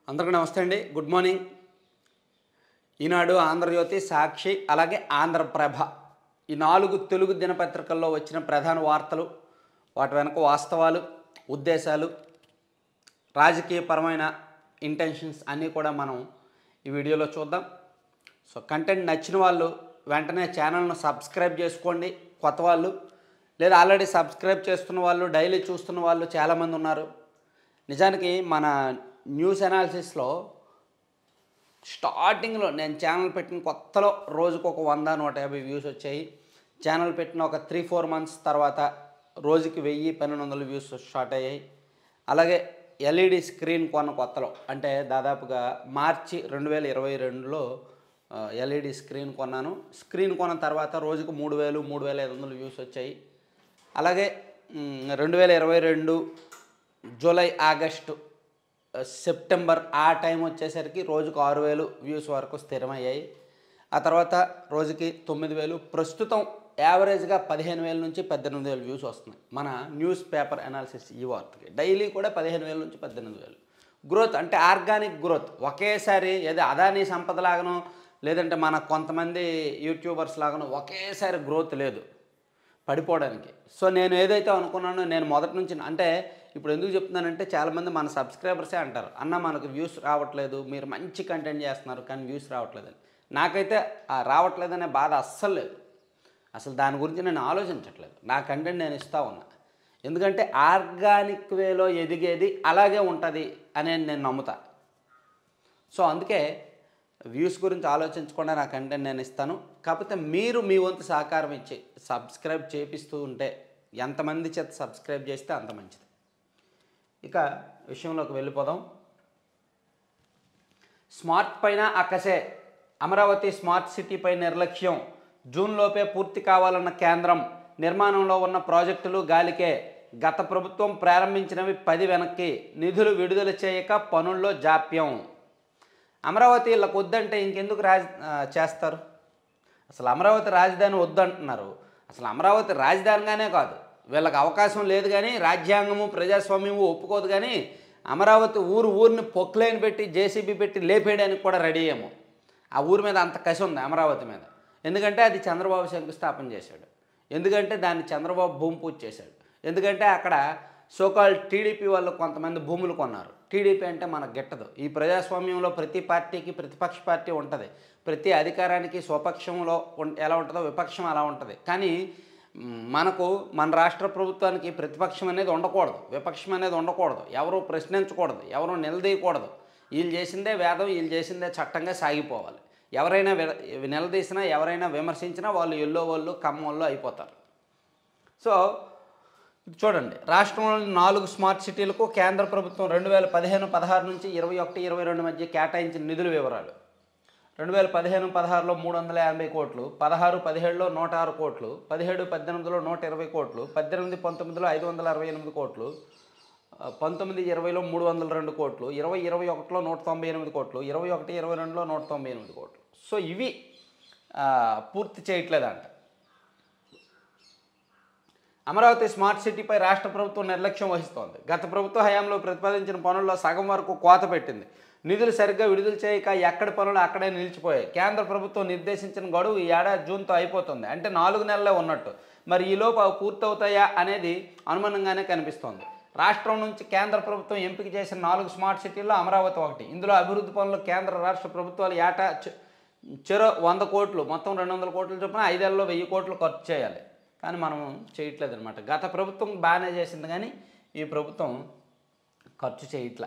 అందరికీ నమస్తే అండి గుడ్ మార్నింగ్ ఈనాడు ఆంధ్రజ్యోతి సాక్షి అలాగే ఆంధ్రప్రభ ఈ నాలుగు తెలుగు దినపత్రికల్లో వచ్చిన ప్రధాన వార్తలు వాటి వెనక వాస్తవాలు ఉద్దేశాలు రాజకీయపరమైన ఇంటెన్షన్స్ అన్నీ కూడా మనం ఈ వీడియోలో చూద్దాం సో కంటెంట్ నచ్చిన వాళ్ళు వెంటనే ఛానల్ను సబ్స్క్రైబ్ చేసుకోండి కొత్త వాళ్ళు లేదా ఆల్రెడీ సబ్స్క్రైబ్ చేస్తున్న వాళ్ళు డైలీ చూస్తున్న వాళ్ళు చాలామంది ఉన్నారు నిజానికి మన న్యూస్ అనాలిసిస్లో స్టార్టింగ్లో నేను ఛానల్ పెట్టిన కొత్తలో రోజుకు ఒక వంద నూట యాభై వ్యూస్ వచ్చాయి ఛానల్ పెట్టిన ఒక త్రీ ఫోర్ మంత్స్ తర్వాత రోజుకి వెయ్యి పన్నెండు వందల వ్యూస్ స్టార్ట్ అయ్యాయి అలాగే ఎల్ఈడి స్క్రీన్ కొన్న కొత్తలో అంటే దాదాపుగా మార్చి రెండు వేల ఇరవై రెండులో ఎల్ఈడి స్క్రీన్ కొన్నాను స్క్రీన్ కొన్న తర్వాత రోజుకు మూడు వేలు మూడు వేల ఐదు వందలు వ్యూస్ వచ్చాయి అలాగే రెండు వేల ఇరవై రెండు జూలై ఆగస్టు ఆ, సెప్టెంబర్ ఆ టైం వచ్చేసరికి రోజుకు ఆరు వేలు వ్యూస్ వరకు స్థిరమయ్యాయి ఆ తర్వాత రోజుకి తొమ్మిది వేలు ప్రస్తుతం యావరేజ్గా పదిహేను వేల నుంచి పద్దెనిమిది వేలు వ్యూస్ వస్తున్నాయి మన న్యూస్ పేపర్ అనాలిసిస్ ఈ వార్తకి డైలీ కూడా పదిహేను వేల నుంచి పద్దెనిమిది వేలు గ్రోత్ అంటే ఆర్గానిక్ గ్రోత్ ఒకేసారి ఏదో అదానీ సంపద లాగానో లేదంటే మన కొంతమంది యూట్యూబర్స్ లాగానో ఒకేసారి గ్రోత్ లేదు పడిపోవడానికి సో నేను ఏదైతే అనుకున్నానో నేను మొదటి నుంచి అంటే ఇప్పుడు ఎందుకు చెప్తున్నానంటే చాలామంది మన సబ్స్క్రైబర్సే అంటారు అన్న మనకు వ్యూస్ రావట్లేదు మీరు మంచి కంటెంట్ చేస్తున్నారు కానీ వ్యూస్ రావట్లేదని నాకైతే ఆ రావట్లేదనే బాధ అస్సలు లేదు అసలు దాని గురించి నేను ఆలోచించట్లేదు నా కంటెంట్ నేను ఇస్తా ఉన్నా ఎందుకంటే ఆర్గానిక్ వేలో ఎదిగేది అలాగే ఉంటుంది అనేది నేను నమ్ముతా సో అందుకే వ్యూస్ గురించి ఆలోచించకుండా నా కంటెంట్ నేను ఇస్తాను కాకపోతే మీరు మీ వంతు సహకారం ఇచ్చి సబ్స్క్రైబ్ చేపిస్తూ ఉంటే ఎంతమంది చేత సబ్స్క్రైబ్ చేస్తే అంత మంచిది ఇక విషయంలోకి వెళ్ళిపోదాం స్మార్ట్ పైన అక్కసే అమరావతి స్మార్ట్ సిటీపై నిర్లక్ష్యం జూన్లోపే పూర్తి కావాలన్న కేంద్రం నిర్మాణంలో ఉన్న ప్రాజెక్టులు గాలికే గత ప్రభుత్వం ప్రారంభించినవి పది వెనక్కి నిధులు విడుదల చేయక పనుల్లో జాప్యం అమరావతి వీళ్ళకి వద్దంటే ఇంకెందుకు రాజ్ ఆ, చేస్తారు అసలు అమరావతి రాజధాని వద్దంటున్నారు అసలు అమరావతి రాజధానిగానే కాదు వీళ్ళకి అవకాశం లేదు కానీ రాజ్యాంగము ప్రజాస్వామ్యము ఒప్పుకోదు కానీ అమరావతి ఊరు ఊరిని పొక్లైన్ పెట్టి జేసీబీ పెట్టి లేపేయడానికి కూడా రెడీ అయ్యాము ఆ ఊరి మీద అంత కసి ఉంది అమరావతి మీద ఎందుకంటే అది చంద్రబాబు శంకుస్థాపన చేశాడు ఎందుకంటే దాన్ని చంద్రబాబు భూమి పూజ చేశాడు ఎందుకంటే అక్కడ సోకాల్ టీడీపీ వాళ్ళు కొంతమంది భూములు కొన్నారు టీడీపీ అంటే మనకు గిట్టదు ఈ ప్రజాస్వామ్యంలో ప్రతి పార్టీకి ప్రతిపక్ష పార్టీ ఉంటుంది ప్రతి అధికారానికి స్వపక్షంలో ఉం- ఎలా ఉంటుందో విపక్షం అలా ఉంటుంది కానీ మ్, మనకు మన రాష్ట్ర ప్రభుత్వానికి ప్రతిపక్షం అనేది ఉండకూడదు విపక్షం అనేది ఉండకూడదు ఎవరు ప్రశ్నించకూడదు ఎవరు నిలదీయకూడదు వీళ్ళు చేసిందే వేదం వీళ్ళు చేసిందే చట్టంగా సాగిపోవాలి ఎవరైనా వి- నిలదీసినా ఎవరైనా విమర్శించినా వాళ్ళు ఎల్లో వాళ్ళు కమ్మోళ్ళు అయిపోతారు సో ఇది చూడండి రాష్ట్రంలోని నాలుగు స్మార్ట్ సిటీలకు కేంద్ర ప్రభుత్వం రెండు వేల పదిహేను పదహారు నుంచి ఇరవై ఒకటి ఇరవై రెండు మధ్య కేటాయించిన నిధుల వివరాలు రెండు వేల పదిహేను పదహారులో మూడు వందల యాభై కోట్లు పదహారు పదిహేడులో నూట ఆరు కోట్లు పదిహేడు పద్దెనిమిదిలో నూట ఇరవై కోట్లు పద్దెనిమిది పంతొమ్మిదిలో ఐదు వందల అరవై ఎనిమిది కోట్లు ఆ, పంతొమ్మిది ఇరవైలో మూడు వందల రెండు కోట్లు ఇరవై ఇరవై ఒకటిలో నూట తొంభై ఎనిమిది కోట్లు ఇరవై ఒకటి ఇరవై రెండులో నూట తొంభై ఎనిమిది కోట్లు సో ఇవి ఆ, పూర్తి చేయట్లేదంట అమరావతి స్మార్ట్ సిటీపై రాష్ట్ర ప్రభుత్వం నిర్లక్ష్యం వహిస్తోంది గత ప్రభుత్వ హయాంలో ప్రతిపాదించిన పనుల్లో సగం వరకు కోత పెట్టింది నిధులు సరిగ్గా విడుదల చేయక ఎక్కడి పనులు అక్కడే నిలిచిపోయాయి కేంద్ర ప్రభుత్వం నిర్దేశించిన గడువు ఈ ఏడాది జూన్తో అయిపోతుంది అంటే నాలుగు నెలలే ఉన్నట్టు మరి ఈలోపు అవి పూర్తవుతాయా అనేది అనుమానంగానే కనిపిస్తోంది రాష్ట్రం నుంచి కేంద్ర ప్రభుత్వం ఎంపిక చేసిన నాలుగు స్మార్ట్ సిటీల్లో అమరావతి ఒకటి ఇందులో అభివృద్ధి పనులు కేంద్ర రాష్ట్ర ప్రభుత్వాలు ఏటా చె- చెరో వంద కోట్లు మొత్తం రెండు వందల కోట్ల చొప్పున ఐదేళ్లలో వెయ్యి కోట్లు ఖర్చు చేయాలి కానీ మనం చేయట్లేదు అనమాట గత ప్రభుత్వం బాగానే చేసింది కానీ ఈ ప్రభుత్వం ఖర్చు చేయట్లా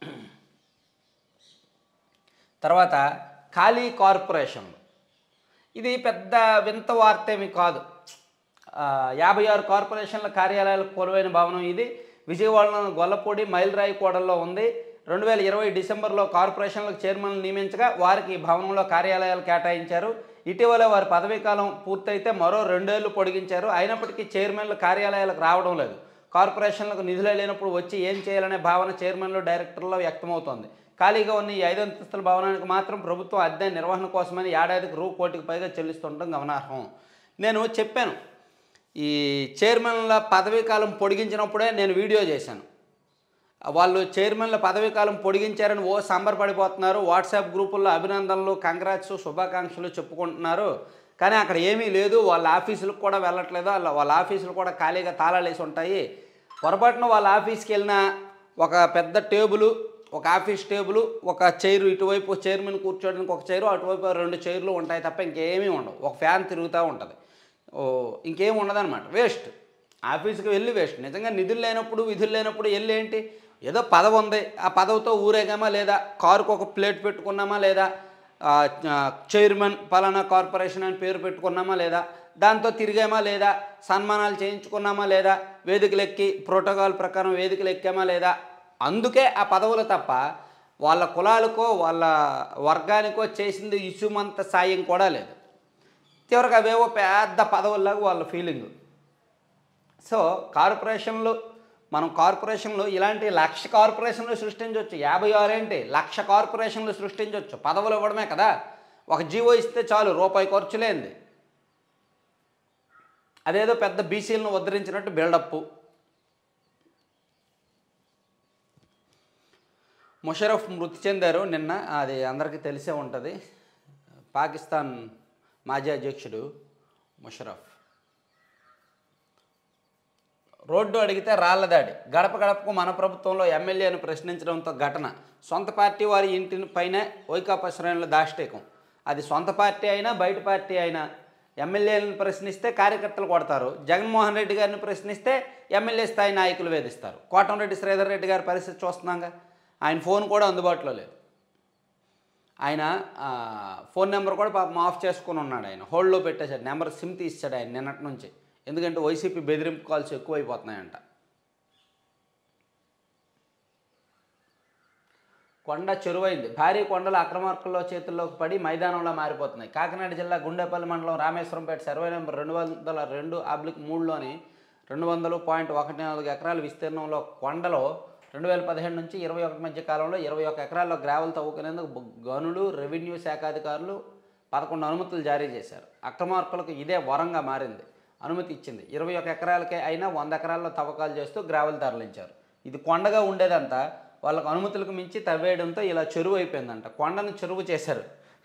తర్వాత ఖాళీ కార్పొరేషన్లు ఇది పెద్ద వింత వార్త ఏమి కాదు ఆ, యాభై ఆరు కార్పొరేషన్ల కార్యాలయాలకు కొలువైన భవనం ఇది విజయవాడలోని గొల్లపూడి మైలురాయి కూడల్లో ఉంది రెండు వేల ఇరవై డిసెంబర్లో కార్పొరేషన్లకు చైర్మన్లు నియమించగా వారికి ఈ భవనంలో కార్యాలయాలు కేటాయించారు ఇటీవల వారి పదవీ కాలం పూర్తయితే మరో రెండేళ్లు పొడిగించారు అయినప్పటికీ చైర్మన్లు కార్యాలయాలకు రావడం లేదు కార్పొరేషన్లకు నిధులే లేనప్పుడు వచ్చి ఏం చేయాలనే భావన చైర్మన్లు డైరెక్టర్లో వ్యక్తమవుతోంది ఖాళీగా ఉన్న ఈ ఐదు అంతస్తుల భవనానికి మాత్రం ప్రభుత్వం అద్దె నిర్వహణ కోసమని ఏడాదికి రూ కోటికి పైగా చెల్లిస్తుండడం గమనార్హం నేను చెప్పాను ఈ చైర్మన్ల పదవీ కాలం పొడిగించినప్పుడే నేను వీడియో చేశాను వాళ్ళు చైర్మన్ల పదవీ కాలం పొడిగించారని ఓ సంబరపడిపోతున్నారు వాట్సాప్ గ్రూపుల్లో అభినందనలు కంగ్రాట్స్ శుభాకాంక్షలు చెప్పుకుంటున్నారు కానీ అక్కడ ఏమీ లేదు వాళ్ళ ఆఫీసులకు కూడా వెళ్ళట్లేదు వాళ్ళ వాళ్ళ ఆఫీసులు కూడా ఖాళీగా తాళాలు వేసి ఉంటాయి పొరపాటున వాళ్ళ ఆఫీస్కి వెళ్ళిన ఒక పెద్ద టేబుల్ ఒక ఆఫీస్ టేబుల్ ఒక చైర్ ఇటువైపు చైర్మన్ కూర్చోడానికి ఒక చైరు అటువైపు రెండు చైర్లు ఉంటాయి తప్ప ఇంకేమీ ఉండవు ఒక ఫ్యాన్ తిరుగుతూ ఉంటుంది ఓ ఇంకేం ఉండదన్నమాట వేస్ట్ ఆఫీస్కి వెళ్ళి వేస్ట్ నిజంగా నిధులు లేనప్పుడు విధులు లేనప్పుడు వెళ్ళి ఏంటి ఏదో పదవి ఉంది ఆ పదవితో ఊరేగామా లేదా కారుకు ఒక ప్లేట్ పెట్టుకున్నామా లేదా ఆ, ఆ, చైర్మన్ పలానా కార్పొరేషన్ అని పేరు పెట్టుకున్నామా లేదా దాంతో తిరిగామా లేదా సన్మానాలు చేయించుకున్నామా లేదా వేదికలు ఎక్కి ప్రోటోకాల్ ప్రకారం వేదికలు ఎక్కామా లేదా అందుకే ఆ పదవులు తప్ప వాళ్ళ కులాలకో వాళ్ళ వర్గానికో చేసింది ఇసుమంత సాయం కూడా లేదు చివరికి అవేవో పెద్ద పదవుల్లాగా వాళ్ళ ఫీలింగ్ సో కార్పొరేషన్లు మనం కార్పొరేషన్లు ఇలాంటి లక్ష కార్పొరేషన్లు సృష్టించవచ్చు యాభై ఆరు ఏంటి లక్ష కార్పొరేషన్లు సృష్టించవచ్చు పదవులు ఇవ్వడమే కదా ఒక జీవో ఇస్తే చాలు రూపాయి ఖర్చు లేనిది అదేదో పెద్ద బీసీలను ఉద్ధరించినట్టు బిల్డప్ ముషరఫ్ మృతి చెందారు నిన్న అది అందరికీ తెలిసే ఉంటుంది పాకిస్తాన్ మాజీ అధ్యక్షుడు ముషరఫ్ రోడ్డు అడిగితే రాళ్లదాడి గడప గడపకు మన ప్రభుత్వంలో ఎమ్మెల్యేను ప్రశ్నించడంతో ఘటన సొంత పార్టీ వారి ఇంటి పైనే వైకాపా శ్రేణుల దాష్టీకం అది సొంత పార్టీ అయినా బయట పార్టీ అయినా ఎమ్మెల్యేలను ప్రశ్నిస్తే కార్యకర్తలు కొడతారు జగన్మోహన్ రెడ్డి గారిని ప్రశ్నిస్తే ఎమ్మెల్యే స్థాయి నాయకులు వేధిస్తారు కోటంరెడ్డి శ్రీధర్ రెడ్డి గారి పరిస్థితి చూస్తున్నాగా ఆయన ఫోన్ కూడా అందుబాటులో లేదు ఆయన ఆ, ఫోన్ నెంబర్ కూడా పాపం ఆఫ్ చేసుకుని ఉన్నాడు ఆయన హోల్డ్లో పెట్టేశాడు నెంబర్ సిమ్ తీసాడు ఆయన నిన్నటి నుంచి ఎందుకంటే వైసీపీ బెదిరింపు కాల్స్ ఎక్కువైపోతున్నాయంట కొండ చెరువైంది భారీ కొండలు అక్రమార్కుల్లో చేతుల్లోకి పడి మైదానంలో మారిపోతున్నాయి కాకినాడ జిల్లా గుండెపల్లి మండలం రామేశ్వరంపేట సర్వే నెంబర్ రెండు వందల రెండు ఆబ్లిక్ మూడులోని రెండు వందలు పాయింట్ ఒకటి నాలుగు ఎకరాల విస్తీర్ణంలో కొండలో రెండు వేల పదిహేడు నుంచి ఇరవై ఒకటి మధ్య కాలంలో ఇరవై ఒక ఎకరాల్లో గ్రావెల్ తవ్వుకునేందుకు బ- గనులు రెవెన్యూ శాఖ అధికారులు పదకొండు అనుమతులు జారీ చేశారు అక్రమార్కులకు ఇదే వరంగా మారింది అనుమతి ఇచ్చింది ఇరవై ఒక ఎకరాలకే అయినా వంద ఎకరాల్లో తవ్వకాలు చేస్తూ గ్రావెల్ తరలించారు ఇది కొండగా ఉండేదంతా వాళ్ళకు అనుమతులకు మించి తవ్వేయడంతో ఇలా చెరువు అయిపోయిందంట కొండను చెరువు చేశారు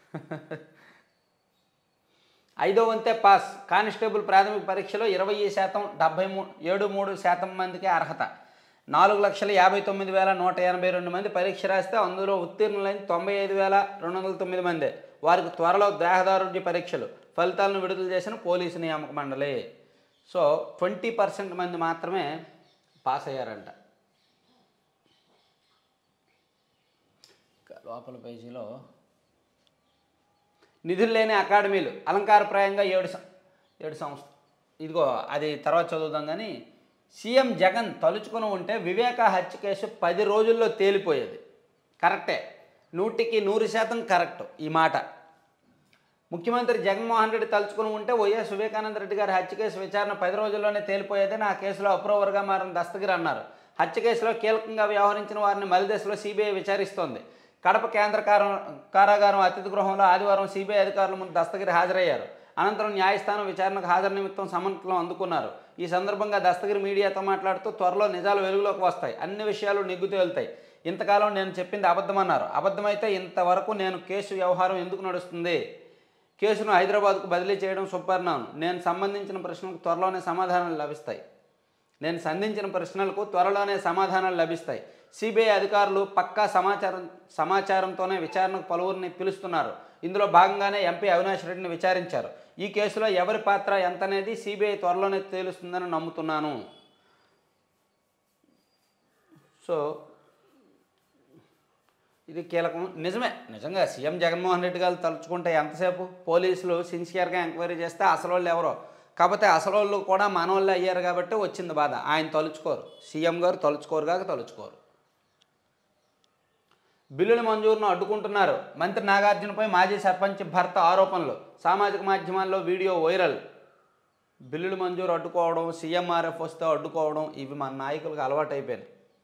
ఐదో వంతే పాస్ కానిస్టేబుల్ ప్రాథమిక పరీక్షలో ఇరవై శాతం డెబ్బై మూ ఏడు మూడు శాతం మందికి అర్హత నాలుగు లక్షల యాభై తొమ్మిది వేల నూట ఎనభై రెండు మంది పరీక్ష రాస్తే అందులో ఉత్తీర్ణులైన తొంభై ఐదు వేల రెండు వందల తొమ్మిది మంది వారికి త్వరలో దేహదారుఢ్య పరీక్షలు ఫలితాలను విడుదల చేసిన పోలీసు నియామక మండలి సో ట్వంటీ పర్సెంట్ మంది మాత్రమే పాస్ అయ్యారంట లోపల పేజీలో నిధులు లేని అకాడమీలు అలంకారప్రాయంగా ఏడు సం- ఏడు సంస్థ ఇదిగో అది తర్వాత చదువుదాం కానీ సీఎం జగన్ తలుచుకుని ఉంటే వివేక హత్య కేసు పది రోజుల్లో తేలిపోయేది కరెక్టే నూటికి నూరు శాతం కరెక్ట్ ఈ మాట ముఖ్యమంత్రి జగన్మోహన్ రెడ్డి తలుచుకుని ఉంటే వైఎస్ వివేకానంద రెడ్డి గారి హత్య కేసు విచారణ పది రోజుల్లోనే తేలిపోయేదని ఆ కేసులో అప్రూవర్గా మారిన దస్తగిరి అన్నారు హత్య కేసులో కీలకంగా వ్యవహరించిన వారిని మలిదశలో సిబిఐ విచారిస్తోంది కడప కేంద్ర కారా- కారాగారం అతిథి గృహంలో ఆదివారం సిబిఐ అధికారుల ముందు దస్తగిరి హాజరయ్యారు అనంతరం న్యాయస్థానం విచారణకు హాజరు నిమిత్తం సమన్లను అందుకున్నారు ఈ సందర్భంగా దస్తగిరి మీడియాతో మాట్లాడుతూ త్వరలో నిజాలు వెలుగులోకి వస్తాయి అన్ని విషయాలు నిగ్గు తేలుతాయి ఇంతకాలం నేను చెప్పింది అబద్ధమన్నారు అబద్ధమైతే ఇంతవరకు నేను కేసు వ్యవహారం ఎందుకు నడుస్తుంది కేసును హైదరాబాద్కు బదిలీ చేయడం సుపరిణామం నేను సంబంధించిన ప్రశ్నలకు త్వరలోనే సమాధానాలు లభిస్తాయి నేను సంధించిన ప్రశ్నలకు త్వరలోనే సమాధానాలు లభిస్తాయి సిబిఐ అధికారులు పక్కా సమాచారం సమాచారంతోనే విచారణకు పలువురిని పిలుస్తున్నారు ఇందులో భాగంగానే ఎంపీ అవినాష్ రెడ్డిని విచారించారు ఈ కేసులో ఎవరి పాత్ర ఎంత అనేది సిబిఐ త్వరలోనే తేలుస్తుందని నమ్ముతున్నాను సో ఇది కీలకం నిజమే నిజంగా సీఎం జగన్మోహన్ రెడ్డి గారు తలుచుకుంటే ఎంతసేపు పోలీసులు సిన్సియర్గా ఎంక్వైరీ చేస్తే అసలు వాళ్ళు ఎవరో కాకపోతే అసలు వాళ్ళు కూడా మనవాళ్ళు అయ్యారు కాబట్టి వచ్చింది బాధ ఆయన తలుచుకోరు సీఎం గారు తలుచుకోరు కాక తలుచుకోరు బిల్లుల మంజూరును అడ్డుకుంటున్నారు మంత్రి నాగార్జునపై మాజీ సర్పంచ్ భర్త ఆరోపణలు సామాజిక మాధ్యమాల్లో వీడియో వైరల్ బిల్లులు మంజూరు అడ్డుకోవడం సీఎంఆర్ఎఫ్ వస్తే అడ్డుకోవడం ఇవి మన నాయకులకు అలవాటైపోయినాయి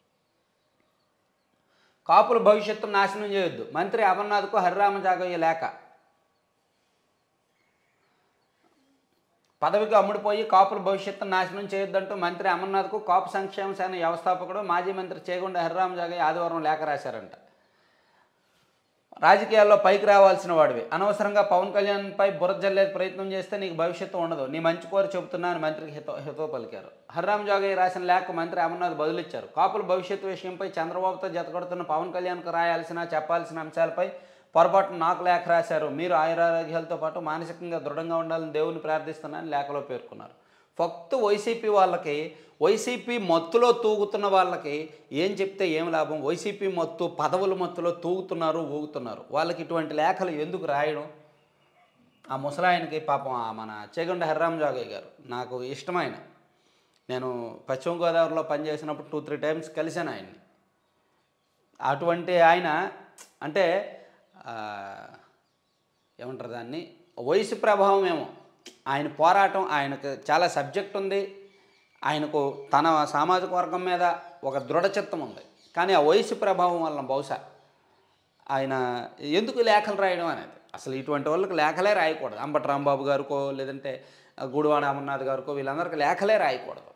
కాపుల భవిష్యత్తు నాశనం చేయొద్దు మంత్రి అమర్నాథ్కు హరిరామ జాగయ్య లేఖ పదవికి అమ్ముడుపోయి కాపుల భవిష్యత్తును నాశనం చేయొద్దంటూ మంత్రి అమర్నాథ్కు కాపు సంక్షేమ సేన వ్యవస్థాపకుడు మాజీ మంత్రి చేగుండ హరిరామ్ జాగయ్య ఆదివారం లేఖ రాశారంట రాజకీయాల్లో పైకి రావాల్సిన వాడివి అనవసరంగా పవన్ కళ్యాణ్పై బురద జల్లే ప్రయత్నం చేస్తే నీకు భవిష్యత్తు ఉండదు నీ మంచి కోరి చెబుతున్నాను మంత్రికి హితో హితో పలికారు హర్రామ్ జోగయ్య రాసిన లేఖకు మంత్రి అమర్నాథ్ బదులిచ్చారు కాపుల భవిష్యత్తు విషయంపై చంద్రబాబుతో జతకొడుతున్న పవన్ కళ్యాణ్కు రాయాల్సిన చెప్పాల్సిన అంశాలపై పొరపాటున నాకు లేఖ రాశారు మీరు ఆయురారోగ్యాలతో పాటు మానసికంగా దృఢంగా ఉండాలని దేవుని ప్రార్థిస్తున్నానని లేఖలో పేర్కొన్నారు ఫక్త్ వైసీపీ వాళ్ళకి వైసీపీ మత్తులో తూగుతున్న వాళ్ళకి ఏం చెప్తే ఏం లాభం వైసీపీ మత్తు పదవుల మత్తులో తూగుతున్నారు ఊగుతున్నారు వాళ్ళకి ఇటువంటి లేఖలు ఎందుకు రాయడం ఆ ముసలాయనకి పాపం ఆ మన చేగొండ హర్రామ్ జాగయ్య గారు నాకు ఇష్టమైన నేను పశ్చిమ గోదావరిలో పనిచేసినప్పుడు టూ త్రీ టైమ్స్ కలిశాను ఆయన్ని అటువంటి ఆయన అంటే ఆ, ఏమంటారు దాన్ని వయసు ప్రభావం ఏమో ఆయన పోరాటం ఆయనకు చాలా సబ్జెక్ట్ ఉంది ఆయనకు తన సామాజిక వర్గం మీద ఒక దృఢచిత్తం ఉంది కానీ ఆ వయసు ప్రభావం వలన బహుశా ఆయన ఎందుకు లేఖలు రాయడం అనేది అసలు ఇటువంటి వాళ్ళకి లేఖలే రాయకూడదు అంబటి రాంబాబు గారికో లేదంటే గుడివాడ అమర్నాథ్ గారికో వీళ్ళందరికీ లేఖలే రాయకూడదు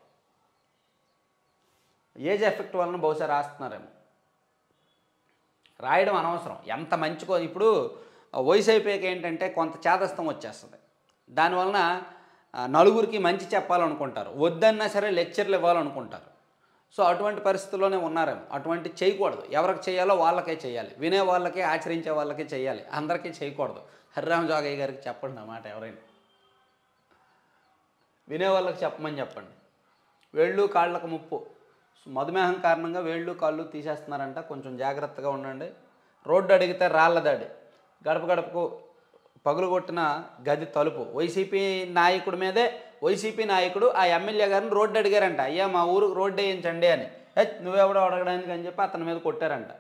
ఏజ్ ఎఫెక్ట్ వలన బహుశా రాస్తున్నారేమో రాయడం అనవసరం ఎంత మంచికో ఇప్పుడు వయసు అయిపోయాక ఏంటంటే కొంత చేదస్తం వచ్చేస్తుంది దానివలన ఆ, నలుగురికి మంచి చెప్పాలనుకుంటారు వద్దన్నా సరే లెక్చర్లు ఇవ్వాలనుకుంటారు సో అటువంటి పరిస్థితుల్లోనే ఉన్నారేమో అటువంటి చేయకూడదు ఎవరికి చేయాలో వాళ్ళకే చేయాలి వినే వాళ్ళకే ఆచరించే వాళ్ళకే చేయాలి అందరికీ చేయకూడదు హరిరామ్ జోగయ్య గారికి చెప్పండి అన్నమాట ఎవరైనా వినే వాళ్ళకి చెప్పమని చెప్పండి వేళ్ళు కాళ్ళకు ముప్పు మధుమేహం కారణంగా వేళ్ళు కాళ్ళు తీసేస్తున్నారంట కొంచెం జాగ్రత్తగా ఉండండి రోడ్డు అడిగితే రాళ్ళ దాడి గడప గడపకు పగులు కొట్టిన గది తలుపు వైసీపీ నాయకుడి మీదే వైసీపీ నాయకుడు ఆ ఎమ్మెల్యే గారిని రోడ్డు అడిగారంట అయ్యా మా ఊరు రోడ్డు వేయించండి అని "ఏ, నువ్వెవడో అడగడానికి అని చెప్పి అతని మీద కొట్టారంట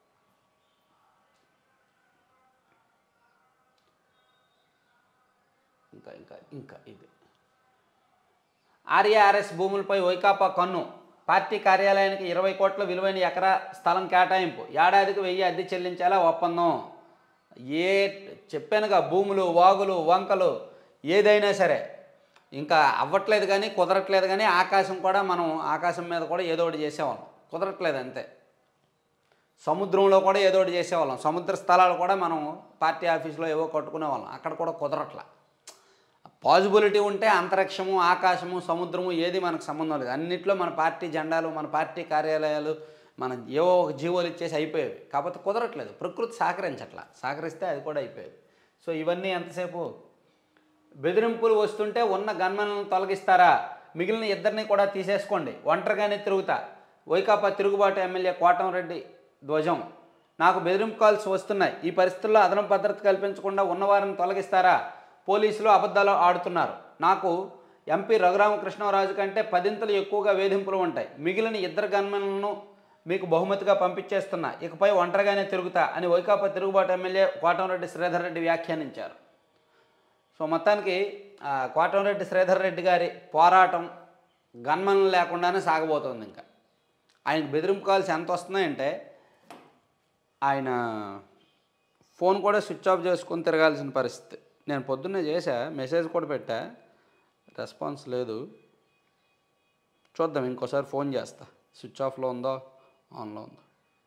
ఇంకా ఇంకా ఇంకా ఇది ఆర్ఏఆర్ఎస్ భూములపై వైకాపా కన్ను పార్టీ కార్యాలయానికి ఇరవై కోట్ల విలువైన ఎకరా స్థలం కేటాయింపు ఏడాదికి వెయ్యి అద్దె చెల్లించేలా ఒప్పందం ఏ చెప్పానుగా భూములు వాగులు వంకలు ఏదైనా సరే ఇంకా అవ్వట్లేదు కానీ కుదరట్లేదు కానీ ఆకాశం కూడా మనం ఆకాశం మీద కూడా ఏదో ఒకటి చేసేవాళ్ళం కుదరట్లేదు అంతే సముద్రంలో కూడా ఏదో ఒకటి చేసేవాళ్ళం సముద్ర స్థలాలు కూడా మనం పార్టీ ఆఫీస్లో ఏవో కట్టుకునేవాళ్ళం అక్కడ కూడా కుదరట్లా పాజిబిలిటీ ఉంటే అంతరిక్షము ఆకాశము సముద్రము ఏది మనకు సంబంధం లేదు అన్నిట్లో మన పార్టీ జెండాలు మన పార్టీ కార్యాలయాలు మన ఏవో ఒక జీవోలు ఇచ్చేసి అయిపోయేవి కాకపోతే కుదరట్లేదు ప్రకృతి సహకరించట్లా సహకరిస్తే అది కూడా అయిపోయేది సో ఇవన్నీ ఎంతసేపు బెదిరింపులు వస్తుంటే ఉన్న గన్మలను తొలగిస్తారా మిగిలిన ఇద్దరిని కూడా తీసేసుకోండి ఒంటరిగానే తిరుగుతా వైకాపా తిరుగుబాటు ఎమ్మెల్యే కోటంరెడ్డి ధ్వజం నాకు బెదిరింపు కాల్స్ వస్తున్నాయి ఈ పరిస్థితుల్లో అదనపు భద్రత కల్పించకుండా ఉన్నవారిని తొలగిస్తారా పోలీసులు అబద్ధాలు ఆడుతున్నారు నాకు ఎంపీ రఘురామకృష్ణరాజు కంటే పదింతలు ఎక్కువగా వేధింపులు ఉంటాయి మిగిలిన ఇద్దరు గన్మెన్లను మీకు బహుమతిగా పంపించేస్తున్నా ఇకపై ఒంటరిగానే తిరుగుతా అని వైకాపా తిరుగుబాటు ఎమ్మెల్యే కోటంరెడ్డి శ్రీధర్ రెడ్డి వ్యాఖ్యానించారు సో మొత్తానికి ఆ, కోటంరెడ్డి శ్రీధర్ రెడ్డి గారి పోరాటం గన్మన్ లేకుండానే సాగబోతోంది ఇంకా ఆయనకు బెదిరింపు కాల్స్ ఎంత వస్తున్నాయంటే ఆయన ఫోన్ కూడా స్విచ్ ఆఫ్ చేసుకొని తిరగాల్సిన పరిస్థితి నేను పొద్దున్నే చేశా మెసేజ్ కూడా పెట్టా రెస్పాన్స్ లేదు చూద్దాం ఇంకోసారి ఫోన్ చేస్తా స్విచ్ ఆఫ్లో ఉందో ఆన్లో ఉందో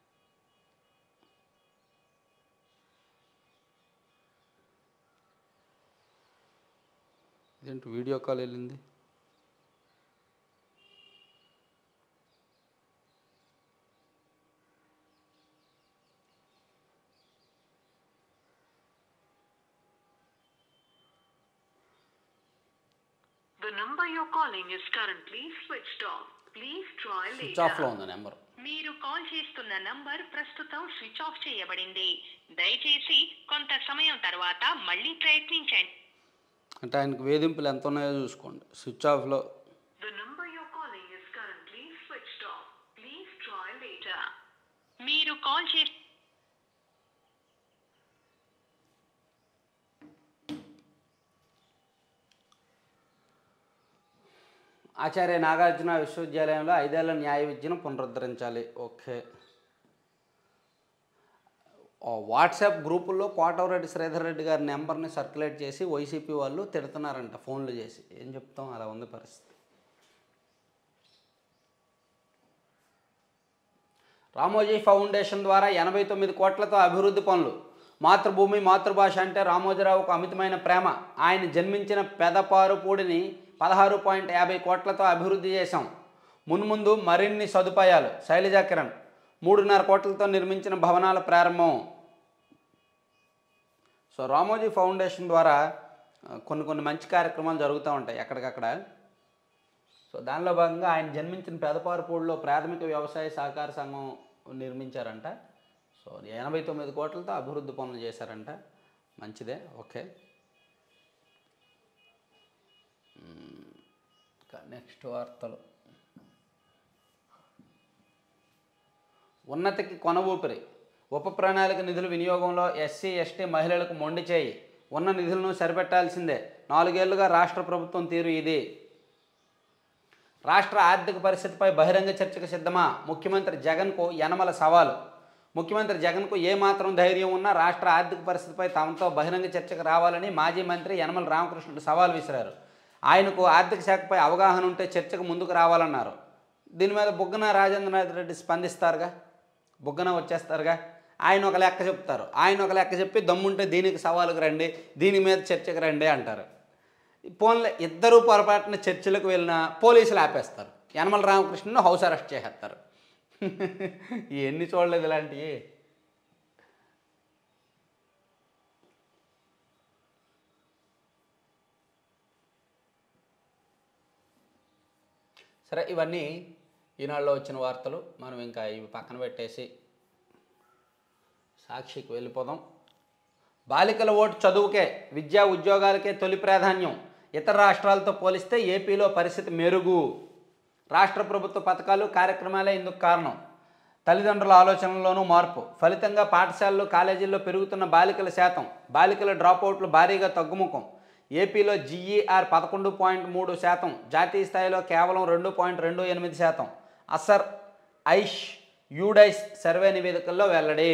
ఇదేంటి వీడియో కాల్ వెళ్ళింది The number you're calling is currently switched off. Please try switch ఆఫ్లో later. ఉంది నెంబర్ మీరు కాల్ చేస్తున్న నంబర్ ప్రస్తుతం స్విచ్ ఆఫ్ చేయబడింది దయచేసి కొంత సమయం తర్వాత మళ్ళీ ప్రయత్నించండి అంటే ఆయనకు వేధింపులు ఎంత ఉన్నాయో చూసుకోండి స్విచ్ ఆఫ్లో The number you're calling is currently switched off. Please try later. మీరు కాల్ చే ఆచార్య నాగార్జున విశ్వవిద్యాలయంలో ఐదేళ్ల న్యాయ విద్యను పునరుద్ధరించాలి ఓకే ఆ వాట్సాప్ గ్రూపుల్లో కోటవరెడ్డి శ్రీధర్ రెడ్డి గారి నెంబర్ని సర్క్యులేట్ చేసి వైసీపీ వాళ్ళు తిడుతున్నారంట ఫోన్లు చేసి ఏం చెప్తాం అలా ఉంది పరిస్థితి రామోజీ ఫౌండేషన్ ద్వారా ఎనభై తొమ్మిది కోట్లతో అభివృద్ధి పనులు మాతృభూమి మాతృభాష అంటే రామోజీరావుకు అమితమైన ప్రేమ ఆయన జన్మించిన పెదపారుపూడిని పదహారు పాయింట్ యాభై కోట్లతో అభివృద్ధి చేశాం మున్ముందు మరిన్ని సదుపాయాలు శైలజా కిరణ్ మూడున్నర కోట్లతో నిర్మించిన భవనాల ప్రారంభం సో రామోజీ ఫౌండేషన్ ద్వారా ఆ, కొన్ని కొన్ని మంచి కార్యక్రమాలు జరుగుతూ ఉంటాయి ఎక్కడికక్కడ సో దానిలో భాగంగా ఆయన జన్మించిన పెదపారుపూడిలో ప్రాథమిక వ్యవసాయ సహకార సంఘం నిర్మించారంట సో ఎనభై తొమ్మిది కోట్లతో అభివృద్ధి పనులు చేశారంట మంచిదే ఓకే మ్మ్. ఇంకా నెక్స్ట్ వార్తలు ఉన్నతికి కొన ఊపిరి ఉప ప్రణాళిక నిధుల వినియోగంలో ఎస్సీ ఎస్టీ మహిళలకు మొండి చేయి ఉన్న నిధులను సరిపెట్టాల్సిందే నాలుగేళ్లుగా రాష్ట్ర ప్రభుత్వం తీరు ఇది రాష్ట్ర ఆర్థిక పరిస్థితిపై బహిరంగ చర్చకు సిద్ధమా ముఖ్యమంత్రి జగన్కు యనమల సవాలు ముఖ్యమంత్రి జగన్కు ఏమాత్రం ధైర్యం ఉన్నా రాష్ట్ర ఆర్థిక పరిస్థితిపై తమతో బహిరంగ చర్చకు రావాలని మాజీ మంత్రి యనమల రామకృష్ణుడు సవాల్ విసిరారు ఆయనకు ఆర్థిక శాఖపై అవగాహన ఉంటే చర్చకు ముందుకు రావాలన్నారు దీని మీద బుగ్గన రాజేంద్రనాథ్ రెడ్డి స్పందిస్తారుగా బుగ్గన వచ్చేస్తారుగా ఆయన ఒక లెక్క చెప్తారు ఆయన ఒక లెక్క చెప్పి దమ్ముంటే దీనికి సవాలుకు రండి దీని మీద చర్చకు రండి అంటారు పోన్లే ఇద్దరు పొరపాటున చర్చలకు వెళ్ళిన పోలీసులు ఆపేస్తారు యనమల రామకృష్ణను హౌస్ అరెస్ట్ చేసేస్తారు ఎన్ని చూడలేదు ఇలాంటివి సరే ఇవన్నీ ఈనాడులో వచ్చిన వార్తలు మనం ఇంకా ఇవి పక్కన పెట్టేసి సాక్షికి వెళ్ళిపోదాం బాలికల ఓటు చదువుకే విద్యా ఉద్యోగాలకే తొలి ప్రాధాన్యం ఇతర రాష్ట్రాలతో పోలిస్తే ఏపీలో పరిస్థితి మెరుగు రాష్ట్ర ప్రభుత్వ పథకాలు కార్యక్రమాలే ఇందుకు కారణం తల్లిదండ్రుల ఆలోచనల్లోనూ మార్పు ఫలితంగా పాఠశాలలు కాలేజీల్లో పెరుగుతున్న బాలికల శాతం బాలికల డ్రాపౌట్లు భారీగా తగ్గుముఖం ఏపీలో జీఈఆర్ పదకొండు పాయింట్ మూడు శాతం జాతీయ స్థాయిలో కేవలం రెండు పాయింట్ రెండు ఎనిమిది శాతం అసర్ ఐష్ యూడైస్ సర్వే నివేదికల్లో వెల్లడి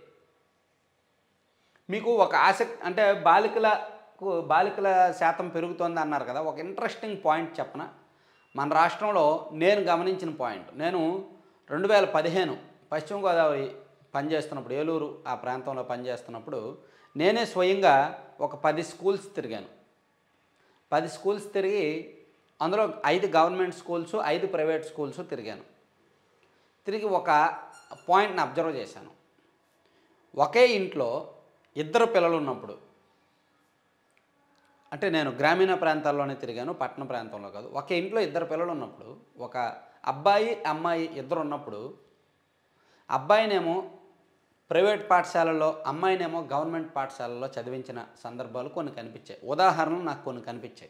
మీకు ఒక ఆసక్తి అంటే బాలికలకు బాలికల శాతం పెరుగుతోంది అన్నారు కదా ఒక ఇంట్రెస్టింగ్ పాయింట్ చెప్పన మన రాష్ట్రంలో నేను గమనించిన పాయింట్ నేను రెండు వేల పదిహేను పశ్చిమ గోదావరి పనిచేస్తున్నప్పుడు ఏలూరు ఆ ప్రాంతంలో పనిచేస్తున్నప్పుడు నేనే స్వయంగా ఒక పది స్కూల్స్ తిరిగాను పది స్కూల్స్ తిరిగి అందులో ఐదు గవర్నమెంట్ స్కూల్స్ ఐదు ప్రైవేట్ స్కూల్స్ తిరిగాను తిరిగి ఒక పాయింట్ని అబ్జర్వ్ చేశాను ఒకే ఇంట్లో ఇద్దరు పిల్లలు ఉన్నప్పుడు అంటే నేను గ్రామీణ ప్రాంతాల్లోనే తిరిగాను పట్టణ ప్రాంతంలో కాదు ఒక ఇంట్లో ఇద్దరు పిల్లలు ఉన్నప్పుడు ఒక అబ్బాయి అమ్మాయి ఇద్దరు ఉన్నప్పుడు అబ్బాయినేమో ప్రైవేట్ పాఠశాలలో అమ్మాయినేమో గవర్నమెంట్ పాఠశాలలో చదివించిన సందర్భాలు కొన్ని కనిపించాయి ఉదాహరణలు నాకు కొన్ని కనిపించాయి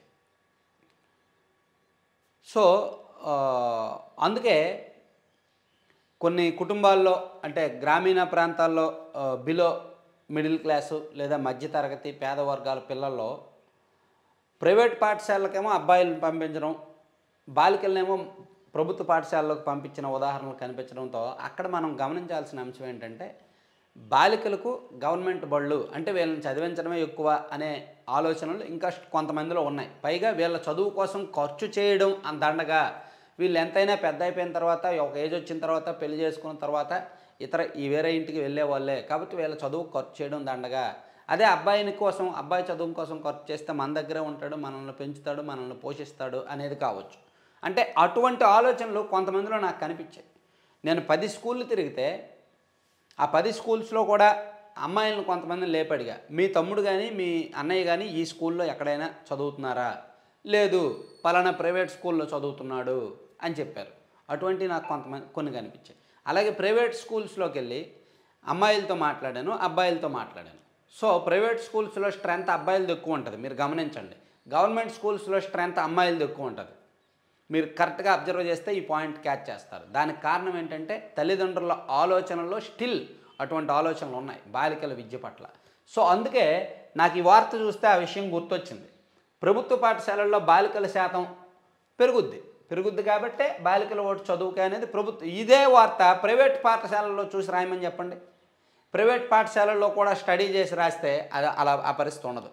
సో ఆ, అందుకే కొన్ని కుటుంబాల్లో అంటే గ్రామీణ ప్రాంతాల్లో ఆ, బిలో మిడిల్ క్లాసు లేదా మధ్యతరగతి పేద వర్గాల పిల్లల్లో ప్రైవేట్ పాఠశాలకేమో అబ్బాయిలను పంపించడం బాలికలనేమో ప్రభుత్వ పాఠశాలలోకి పంపించిన ఉదాహరణలు కనిపించడంతో అక్కడ మనం గమనించాల్సిన అంశం ఏంటంటే బాలికలకు గవర్నమెంట్ బళ్ళు అంటే వీళ్ళని చదివించడమే ఎక్కువ అనే ఆలోచనలు ఇంకా కొంతమందిలో ఉన్నాయి పైగా వీళ్ళ చదువు కోసం ఖర్చు చేయడం అంత దండగా వీళ్ళు ఎంతైనా పెద్ద అయిపోయిన తర్వాత ఒక ఏజ్ వచ్చిన తర్వాత పెళ్లి చేసుకున్న తర్వాత ఇతర ఈ వేరే ఇంటికి వెళ్ళే వాళ్ళే కాబట్టి వీళ్ళ చదువు ఖర్చు చేయడం దండగా అదే అబ్బాయిని కోసం అబ్బాయి చదువు కోసం ఖర్చు చేస్తే మన దగ్గరే ఉంటాడు మనల్ని పెంచుతాడు మనల్ని పోషిస్తాడు అనేది కావచ్చు అంటే అటువంటి ఆలోచనలు కొంతమందిలో నాకు కనిపించాయి నేను పది స్కూళ్ళు తిరిగితే ఆ పది స్కూల్స్లో కూడా అమ్మాయిలను కొంతమందిని లేపడిగా మీ తమ్ముడు కానీ మీ అన్నయ్య కానీ ఈ స్కూల్లో ఎక్కడైనా చదువుతున్నారా లేదు పలానా ప్రైవేట్ స్కూల్లో చదువుతున్నాడు అని చెప్పారు అటువంటి నాకు కొంతమంది కొన్ని కనిపించాయి అలాగే ప్రైవేట్ స్కూల్స్లోకి వెళ్ళి అమ్మాయిలతో మాట్లాడాను అబ్బాయిలతో మాట్లాడాను సో ప్రైవేట్ స్కూల్స్లో స్ట్రెంత్ అబ్బాయిలది ఎక్కువ ఉంటుంది మీరు గమనించండి గవర్నమెంట్ స్కూల్స్లో స్ట్రెంత్ అమ్మాయిలది ఎక్కువ ఉంటుంది మీరు కరెక్ట్గా అబ్జర్వ్ చేస్తే ఈ పాయింట్ క్యాచ్ చేస్తారు దానికి కారణం ఏంటంటే తల్లిదండ్రుల ఆలోచనలో స్టిల్ అటువంటి ఆలోచనలు ఉన్నాయి బాలికల విద్య పట్ల సో అందుకే నాకు ఈ వార్త చూస్తే ఆ విషయం గుర్తొచ్చింది ప్రభుత్వ పాఠశాలల్లో బాలికల శాతం పెరుగుద్ది పెరుగుద్ది కాబట్టే బాలికల ఓటు చదువుకే అనేది ప్రభుత్వం ఇదే వార్త ప్రైవేట్ పాఠశాలల్లో చూసి రాయమని చెప్పండి ప్రైవేట్ పాఠశాలల్లో కూడా స్టడీ చేసి రాస్తే అది అలా ఆ పరిస్థితి ఉండదు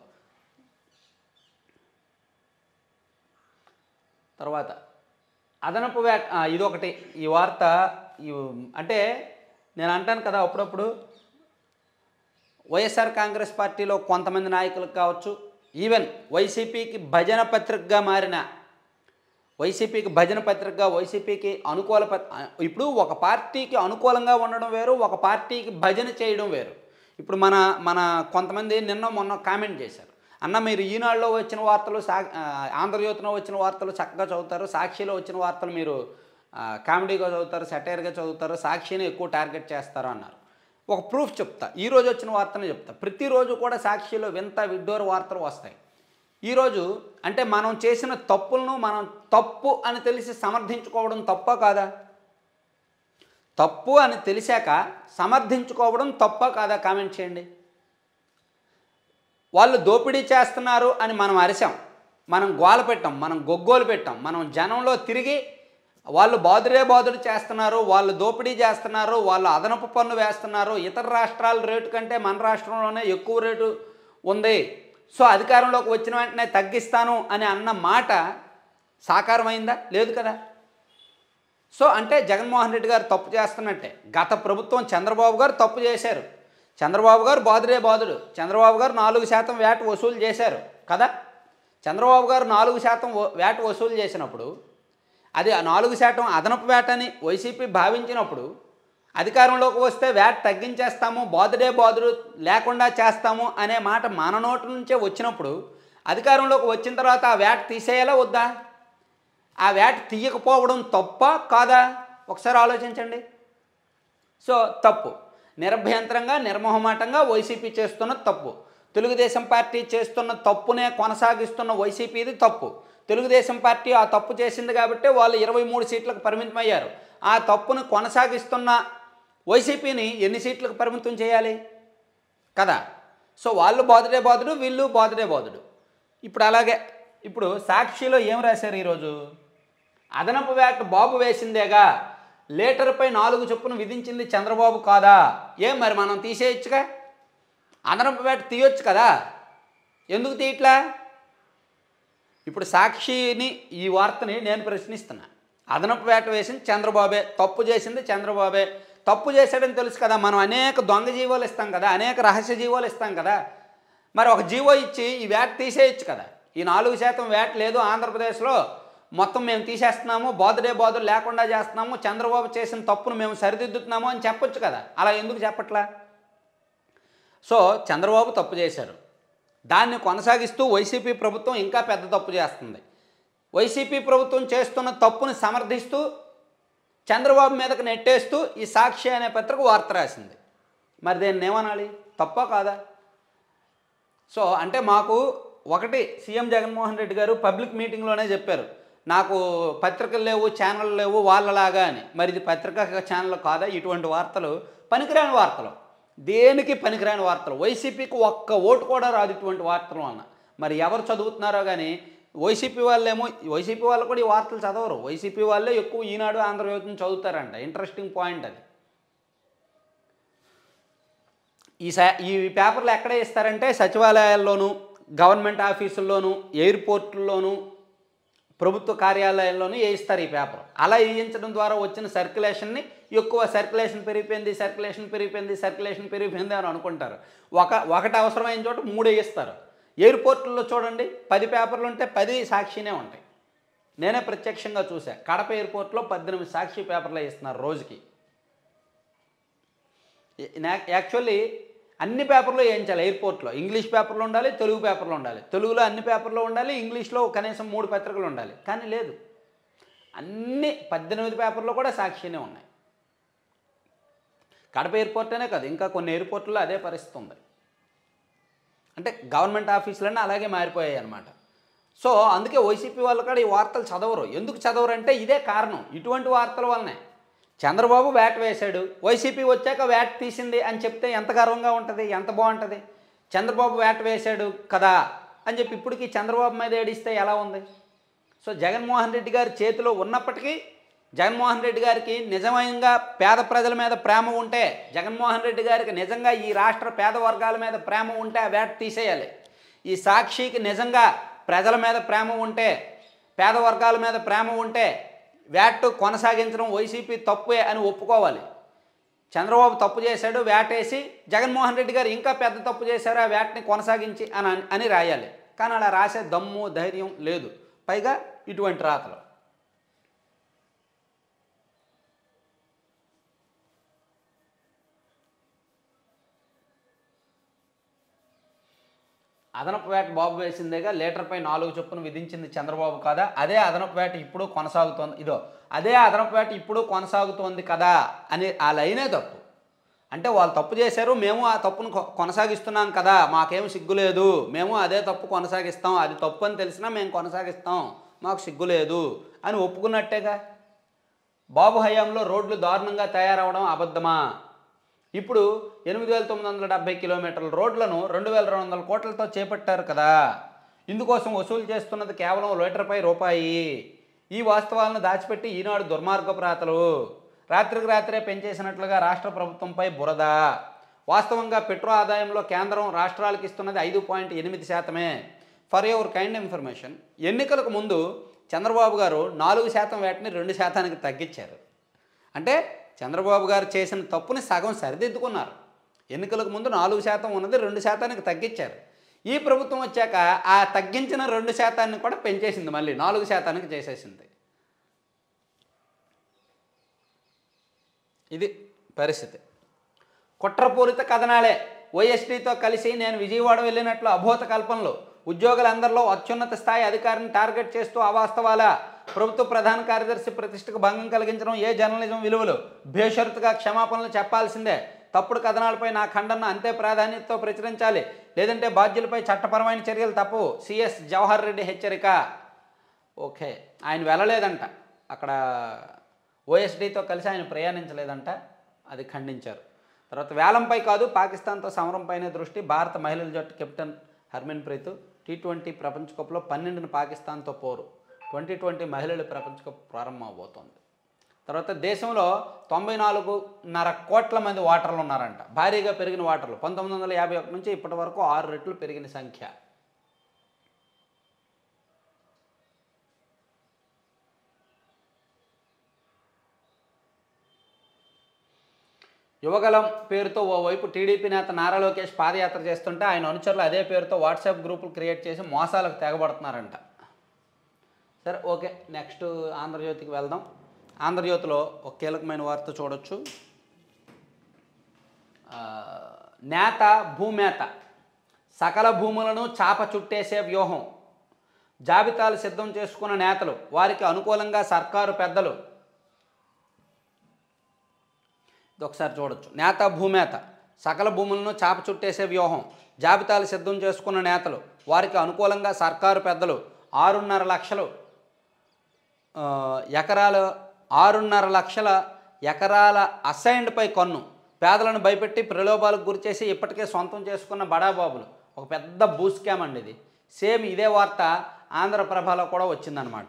తర్వాత అదనపు వ్యాట్ ఆ, ఇదొకటి ఈ వార్త ఈ అంటే నేను అంటాను కదా అప్పుడప్పుడు వైఎస్ఆర్ కాంగ్రెస్ పార్టీలో కొంతమంది నాయకులకు కావచ్చు ఈవెన్ వైసీపీకి భజన పత్రికగా మారిన వైసీపీకి భజన పత్రికగా వైసీపీకి అనుకూల పత్ ఇప్పుడు ఒక పార్టీకి అనుకూలంగా ఉండడం వేరు ఒక పార్టీకి భజన చేయడం వేరు ఇప్పుడు మన మన కొంతమంది నిన్న మొన్న కామెంట్ చేశారు అన్న మీరు ఈనాడులో వచ్చిన వార్తలు సా ఆ, ఆంధ్రజ్యోతిలో వచ్చిన వార్తలు చక్కగా చదువుతారు సాక్షిలో వచ్చిన వార్తలు మీరు ఆ, కామెడీగా చదువుతారు సెటైర్గా చదువుతారు సాక్షిని ఎక్కువ టార్గెట్ చేస్తారు అన్నారు ఒక ప్రూఫ్ చెప్తా ఈరోజు వచ్చిన వార్తనే చెప్తా ప్రతిరోజు కూడా సాక్షిలో వింత విడ్డూర వార్తలు వస్తాయి ఈరోజు అంటే మనం చేసిన తప్పులను మనం తప్పు అని తెలిసి సమర్థించుకోవడం తప్ప కాదా తప్పు అని తెలిసాక సమర్థించుకోవడం తప్ప కాదా కామెంట్ చేయండి వాళ్ళు దోపిడీ చేస్తున్నారు అని మనం అరిసాం మనం గోల పెట్టాం మనం గొగ్గోలు పెట్టాం మనం జనంలో తిరిగి వాళ్ళు బాదురే బాదుడు చేస్తున్నారు వాళ్ళు దోపిడీ చేస్తున్నారు వాళ్ళు అదనపు పన్ను వేస్తున్నారు ఇతర రాష్ట్రాల రేటు కంటే మన రాష్ట్రంలోనే ఎక్కువ రేటు ఉంది సో అధికారంలోకి వచ్చిన వెంటనే తగ్గిస్తాను అని అన్న మాట సాకారమైందా లేదు కదా సో అంటే జగన్మోహన్ రెడ్డి గారు తప్పు చేస్తున్నట్టే గత ప్రభుత్వం చంద్రబాబు గారు తప్పు చేశారు చంద్రబాబు గారు బాదురే బాదుడు చంద్రబాబు గారు నాలుగు శాతం వ్యాట్ వసూలు చేశారు కదా చంద్రబాబు గారు నాలుగు శాతం వ- వ్యాట్ వసూలు చేసినప్పుడు అది ఆ నాలుగు శాతం అదనపు వ్యాట్ అని వైసీపీ భావించినప్పుడు అధికారంలోకి వస్తే వ్యాట్ తగ్గించేస్తాము బాదుడే బాదుడు లేకుండా చేస్తాము అనే మాట మన నోటి నుంచే వచ్చినప్పుడు అధికారంలోకి వచ్చిన తర్వాత ఆ వ్యాట్ తీసేయాలా వద్దా ఆ వ్యాట్ తీయకపోవడం తప్ప కాదా ఒకసారి ఆలోచించండి సో తప్పు నిర్భయంతరంగా నిర్మోహమాటంగా వైసీపీ చేస్తున్న తప్పు తెలుగుదేశం పార్టీ చేస్తున్న తప్పునే కొనసాగిస్తున్న వైసీపీది తప్పు తెలుగుదేశం పార్టీ ఆ తప్పు చేసింది కాబట్టి వాళ్ళు ఇరవై మూడు సీట్లకు పరిమితమయ్యారు ఆ తప్పును కొనసాగిస్తున్న వైసీపీని ఎన్ని సీట్లకు పరిమితం చేయాలి కదా సో వాళ్ళు బాధుడే బాధుడు వీళ్ళు బాధుడే బాధుడు ఇప్పుడు అలాగే ఇప్పుడు సాక్షిలో ఏం రాశారు ఈరోజు అదనపు వ్యాట్ బాబు వేసిందేగా లీటర్పై నాలుగు చొప్పున విధించింది చంద్రబాబు కాదా ఏం మరి మనం తీసేయచ్చుగా అదనపు వ్యాట్ తీయొచ్చు కదా ఎందుకు తీయట్లా ఇప్పుడు సాక్షిని ఈ వార్తని నేను ప్రశ్నిస్తున్నా అదనపు వేట వేసింది చంద్రబాబే తప్పు చేసింది చంద్రబాబే తప్పు చేశాడని తెలుసు కదా మనం అనేక దొంగ జీవోలు ఇస్తాం కదా అనేక రహస్య జీవోలు ఇస్తాం కదా మరి ఒక జీవో ఇచ్చి ఈ వ్యాట్ తీసేయచ్చు కదా ఈ నాలుగు శాతం వ్యాట్ లేదు ఆంధ్రప్రదేశ్లో మొత్తం మేము తీసేస్తున్నాము బాధుడే బాధుడు లేకుండా చేస్తున్నాము చంద్రబాబు చేసిన తప్పును మేము సరిదిద్దుతున్నాము అని చెప్పొచ్చు కదా అలా ఎందుకు చెప్పట్లా సో చంద్రబాబు తప్పు చేశారు దాన్ని కొనసాగిస్తూ వైసీపీ ప్రభుత్వం ఇంకా పెద్ద తప్పు చేస్తుంది వైసీపీ ప్రభుత్వం చేస్తున్న తప్పుని సమర్థిస్తూ చంద్రబాబు మీదకి నెట్టేస్తూ ఈ సాక్షి అనే పత్రిక వార్త రాసింది మరి దీన్ని ఏమనాలి తప్ప కాదా సో అంటే మాకు ఒకటి సీఎం జగన్మోహన్ రెడ్డి గారు పబ్లిక్ మీటింగ్లోనే చెప్పారు నాకు పత్రికలు లేవు ఛానళ్ళు లేవు వాళ్ళలాగా అని మరి ఇది పత్రిక ఛానల్ కాదా ఇటువంటి వార్తలు పనికిరాని వార్తలు దేనికి పనికిరాని వార్తలు వైసీపీకి ఒక్క ఓటు కూడా రాదు ఇటువంటి వార్తలు అన్న మరి ఎవరు చదువుతున్నారో కానీ వైసీపీ వాళ్ళేమో వైసీపీ వాళ్ళు కూడా ఈ వార్తలు చదవరు వైసీపీ వాళ్ళే ఎక్కువ ఈనాడు ఆంధ్రజ్యోతిని చదువుతారంట ఇంట్రెస్టింగ్ పాయింట్ అది ఈ సా ఈ పేపర్లు ఎక్కడ ఇస్తారంటే సచివాలయాల్లోనూ గవర్నమెంట్ ఆఫీసుల్లోనూ ఎయిర్పోర్ట్ల్లోనూ ప్రభుత్వ కార్యాలయాల్లోనూ వేయిస్తారు ఈ పేపర్ అలా వేయించడం ద్వారా వచ్చిన సర్క్యులేషన్ని ఎక్కువ సర్క్యులేషన్ పెరిగిపోయింది సర్క్యులేషన్ పెరిగిపోయింది సర్క్యులేషన్ పెరిగిపోయింది అని అనుకుంటారు ఒక ఒకటి అవసరమైన చోట మూడు వేయిస్తారు ఎయిర్పోర్ట్లో చూడండి పది పేపర్లు ఉంటే పది సాక్షినే ఉంటాయి నేనే ప్రత్యక్షంగా చూసా కడప ఎయిర్పోర్ట్లో పద్దెనిమిది సాక్షి పేపర్లు వేస్తున్నారు రోజుకి నా- యాక్చువల్లీ అన్ని పేపర్లు వేయించాలి ఎయిర్పోర్ట్లో ఇంగ్లీష్ పేపర్లు ఉండాలి తెలుగు పేపర్లు ఉండాలి తెలుగులో అన్ని పేపర్లు ఉండాలి ఇంగ్లీష్లో కనీసం మూడు పత్రికలు ఉండాలి కానీ లేదు అన్ని పద్దెనిమిది పేపర్లు కూడా సాక్షినే ఉన్నాయి కడప ఎయిర్పోర్ట్ అనే కాదు ఇంకా కొన్ని ఎయిర్పోర్ట్లో అదే పరిస్థితి ఉంది అంటే గవర్నమెంట్ ఆఫీసులన్నీ అలాగే మారిపోయాయి అన్నమాట సో అందుకే వైసీపీ వాళ్ళు కూడా ఈ వార్తలు చదవరు ఎందుకు చదవరు అంటే ఇదే కారణం ఇటువంటి వార్తల వల్లనే చంద్రబాబు వ్యాట్ వేశాడు వైసీపీ వచ్చాక వ్యాట్ తీసింది అని చెప్తే ఎంత గర్వంగా ఉంటుంది ఎంత బాగుంటుంది చంద్రబాబు వ్యాట్ వేశాడు కదా అని చెప్పి ఇప్పటికీ చంద్రబాబు మీద ఏడిస్తే ఎలా ఉంది సో జగన్మోహన్ రెడ్డి గారి చేతిలో ఉన్నప్పటికీ జగన్మోహన్ రెడ్డి గారికి నిజంగా పేద ప్రజల మీద ప్రేమ ఉంటే జగన్మోహన్ రెడ్డి గారికి నిజంగా ఈ రాష్ట్ర పేద వర్గాల మీద ప్రేమ ఉంటే ఆ వేట తీసేయాలి ఈ సాక్షికి నిజంగా ప్రజల మీద ప్రేమ ఉంటే పేద వర్గాల మీద ప్రేమ ఉంటే వ్యాట్ కొనసాగించడం వైసీపీ తప్పే అని ఒప్పుకోవాలి చంద్రబాబు తప్పు చేశాడు వేటేసి జగన్మోహన్ రెడ్డి గారు ఇంకా పెద్ద తప్పు చేశారు ఆ వేటని కొనసాగించి అని అని రాయాలి కానీ అలా రాసే దమ్ము ధైర్యం లేదు పైగా ఇటువంటి రాతలు అదనపు వేట బాబు వేసిందేగా లీటర్పై నాలుగు చొప్పున విధించింది చంద్రబాబు కదా అదే అదనపు వేట ఇప్పుడు కొనసాగుతోంది ఇదో అదే అదనపు వేట ఇప్పుడు కొనసాగుతోంది కదా అని ఆ లైనే తప్పు అంటే వాళ్ళు తప్పు చేశారు మేము ఆ తప్పును కొ- కొనసాగిస్తున్నాం కదా మాకేం సిగ్గు లేదు మేము అదే తప్పు కొనసాగిస్తాం అది తప్పు అని తెలిసినా మేము కొనసాగిస్తాం మాకు సిగ్గు లేదు అని ఒప్పుకున్నట్టేగా బాబు హయాంలో రోడ్లు దారుణంగా తయారవడం అబద్ధమా ఇప్పుడు ఎనిమిది వేల తొమ్మిది వందల డెబ్బై కిలోమీటర్ల రోడ్లను రెండు వేల రెండు వందల కోట్లతో చేపట్టారు కదా ఇందుకోసం వసూలు చేస్తున్నది కేవలం లీటర్పై రూపాయి ఈ వాస్తవాలను దాచిపెట్టి ఈనాడు దుర్మార్గపు రాతలు రాత్రికి రాత్రే పెంచేసినట్లుగా రాష్ట్ర ప్రభుత్వంపై బురద వాస్తవంగా పెట్రో ఆదాయంలో కేంద్రం రాష్ట్రాలకు ఇస్తున్నది ఐదు పాయింట్ ఎనిమిది శాతమే ఫర్ యువర్ కైండ్ ఇన్ఫర్మేషన్ ఎన్నికలకు ముందు చంద్రబాబు గారు నాలుగు శాతం వేటని రెండు శాతానికి తగ్గించారు అంటే చంద్రబాబు గారు చేసిన తప్పుని సగం సరిదిద్దుకున్నారు ఎన్నికలకు ముందు నాలుగు శాతం ఉన్నది రెండు శాతానికి తగ్గించారు ఈ ప్రభుత్వం వచ్చాక ఆ తగ్గించిన రెండు శాతాన్ని కూడా పెంచేసింది మళ్ళీ నాలుగు శాతానికి చేసేసింది ఇది పరిస్థితి కుట్రపూరిత కథనాలే వైఎస్టీతో కలిసి నేను విజయవాడ వెళ్ళినట్లు అభూత కల్పనలు ఉద్యోగులందరిలో అత్యున్నత స్థాయి అధికారిని టార్గెట్ చేస్తూ అవాస్తవాల ప్రభుత్వ ప్రధాన కార్యదర్శి ప్రతిష్టకు భంగం కలిగించడం ఏ జర్నలిజం విలువలు బేషరతుగా క్షమాపణలు చెప్పాల్సిందే తప్పుడు కథనాలపై నా ఖండన అంతే ప్రాధాన్యతతో ప్రచురించాలి లేదంటే బాధ్యులపై చట్టపరమైన చర్యలు తప్పవు సిఎస్ జవహర్ రెడ్డి హెచ్చరిక ఓకే ఆయన వెళ్ళలేదంట అక్కడ ఓఎస్డీతో కలిసి ఆయన ప్రయాణించలేదంట అది ఖండించారు తర్వాత వేలంపై కాదు పాకిస్తాన్తో సమరంపైనే దృష్టి భారత మహిళల జట్టు captain Harmanpreet T twenty ప్రపంచ కప్లో పన్నెండున పాకిస్తాన్తో పోరు ట్వంటీ ట్వంటీ మహిళల ప్రపంచ కప్ ప్రారంభం అవబోతోంది తర్వాత దేశంలో తొంభై నాలుగున్నర కోట్ల మంది ఓటర్లు ఉన్నారంట భారీగా పెరిగిన ఓటర్లు పంతొమ్మిది వందల యాభై ఒకటి నుంచి ఇప్పటి వరకు ఆరు రెట్లు పెరిగిన సంఖ్య యువగలం పేరుతో ఓవైపు టీడీపీ నేత నారా లోకేష్ పాదయాత్ర చేస్తుంటే ఆయన అనుచరులు అదే పేరుతో వాట్సాప్ గ్రూపులు క్రియేట్ చేసి మోసాలకు తెగబడుతున్నారంట సరే ఓకే నెక్స్ట్ ఆంధ్రజ్యోతికి వెళ్దాం ఆంధ్రజ్యోతిలో ఒక కీలకమైన వార్త చూడొచ్చు ఆ, నేత భూమేత సకల భూములను చాప చుట్టేసే వ్యూహం జాబితాలు సిద్ధం చేసుకున్న నేతలు వారికి అనుకూలంగా సర్కారు పెద్దలు ఇది ఒకసారి చూడొచ్చు నేత భూమేత సకల భూములను చాప చుట్టేసే వ్యూహం జాబితాలు సిద్ధం చేసుకున్న నేతలు వారికి అనుకూలంగా సర్కారు పెద్దలు ఆరున్నర లక్షలు ఆ, ఎకరాలు ఆరున్నర లక్షల ఎకరాల అసైన్డ్పై కన్ను పేదలను భయపెట్టి ప్రలోభాలకు గురిచేసి ఇప్పటికే సొంతం చేసుకున్న బడాబాబులు ఒక పెద్ద భూ స్కామ్ అండి ఇది సేమ్ ఇదే వార్త ఆంధ్రప్రభలో కూడా వచ్చిందనమాట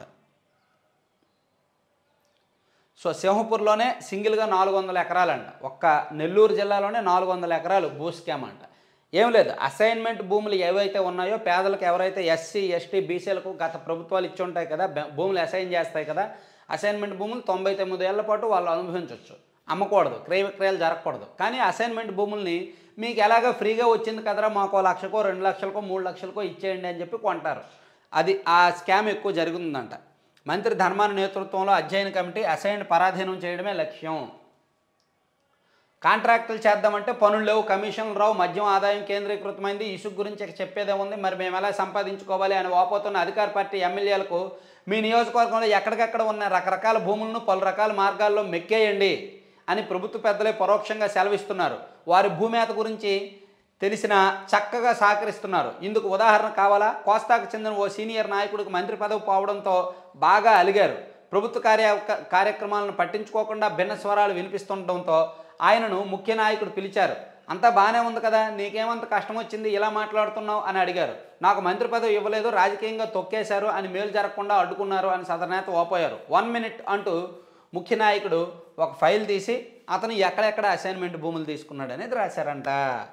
సో సింహపూర్లోనే సింగిల్గా నాలుగు వందల ఎకరాలంట ఒక్క నెల్లూరు జిల్లాలోనే నాలుగు వందల ఎకరాలు భూ స్కామ్ అంట ఏం లేదు అసైన్మెంట్ భూములు ఏవైతే ఉన్నాయో పేదలకు ఎవరైతే ఎస్సీ ఎస్టీ బీసీలకు గత ప్రభుత్వాలు ఇచ్చి ఉంటాయి కదా బె- భూములు అసైన్ చేస్తాయి కదా అసైన్మెంట్ భూములు తొంభై తొమ్మిది ఏళ్ల పాటు వాళ్ళు అనుభవించవచ్చు అమ్మకూడదు క్రయ విక్రయాలు జరగకూడదు కానీ అసైన్మెంట్ భూముల్ని మీకు ఎలాగ ఫ్రీగా వచ్చింది కదరా మాకు ఓ లక్షకో రెండు లక్షలకో మూడు లక్షలకో ఇచ్చేయండి అని చెప్పి కొంటారు అది ఆ స్కామ్ ఎక్కువ జరుగుతుందంట మంత్రి ధర్మాన నేతృత్వంలో అధ్యయన కమిటీ అసైన్ పరాధీనం చేయడమే లక్ష్యం కాంట్రాక్టులు చేద్దామంటే పనులు లేవు కమిషన్లు రావు మద్యం ఆదాయం కేంద్రీకృతమైంది ఇసుగు గురించి ఇక చెప్పేదే ఉంది మరి మేము ఎలా సంపాదించుకోవాలి అని వాపోతున్న అధికార పార్టీ ఎమ్మెల్యేలకు మీ నియోజకవర్గంలో ఎక్కడికక్కడ ఉన్న రకరకాల భూములను పలు రకాల మార్గాల్లో మెక్కేయండి అని ప్రభుత్వ పెద్దలే పరోక్షంగా సెలవిస్తున్నారు వారి భూమేత గురించి తెలిసిన చక్కగా సహకరిస్తున్నారు ఇందుకు ఉదాహరణ కావాలా కోస్తాకు చెందిన ఓ సీనియర్ నాయకుడికి మంత్రి పదవి పోవడంతో బాగా అలిగారు ప్రభుత్వ కార్య కార్యక్రమాలను పట్టించుకోకుండా భిన్న స్వరాలు వినిపిస్తుండటంతో ఆయనను ముఖ్య నాయకుడు పిలిచారు అంతా బాగానే ఉంది కదా నీకేమంత కష్టం వచ్చింది ఇలా మాట్లాడుతున్నావు అని అడిగారు నాకు మంత్రి పదవి ఇవ్వలేదు రాజకీయంగా తొక్కేశారు అని మేలు జరగకుండా అడ్డుకున్నారు అని సదరనేత ఓపోయారు వన్ మినిట్ అంటూ ముఖ్య నాయకుడు ఒక ఫైల్ తీసి అతను ఎక్కడెక్కడ అసైన్మెంట్ భూములు తీసుకున్నాడు అనేది రాశారంట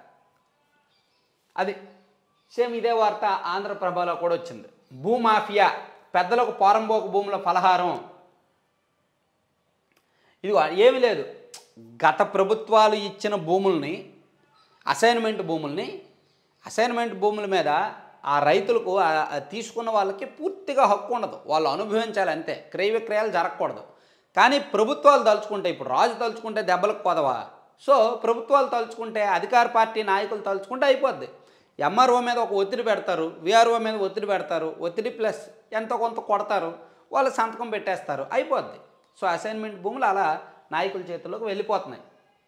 అది సేమ్ ఇదే వార్త ఆంధ్రప్రభలో కూడా వచ్చింది భూమాఫియా పెద్దలకు పోరంబోకు భూముల ఫలహారం ఇది ఏమీ లేదు గత ప్రభుత్వాలు ఇచ్చిన భూముల్ని అసైన్మెంట్ భూముల్ని అసైన్మెంట్ భూముల మీద ఆ రైతులకు ఆ- ఆ తీసుకున్న వాళ్ళకి పూర్తిగా హక్కు ఉండదు వాళ్ళు అనుభవించాలి అంతే క్రయ విక్రయాలు జరగకూడదు కానీ ప్రభుత్వాలు తలుచుకుంటే ఇప్పుడు రాజు తలుచుకుంటే దెబ్బలకు పోదవా సో ప్రభుత్వాలు తలుచుకుంటే అధికార పార్టీ నాయకులు తలుచుకుంటే అయిపోద్ది ఎంఆర్ఓ మీద ఒక ఒత్తిడి పెడతారు విఆర్ఓ మీద ఒత్తిడి పెడతారు ఒత్తిడి ప్లస్ ఎంతో కొంత కొడతారు వాళ్ళు సంతకం పెట్టేస్తారు అయిపోద్ది సో అసైన్మెంట్ భూములు అలా నాయకుల చేతుల్లోకి వెళ్ళిపోతున్నాయి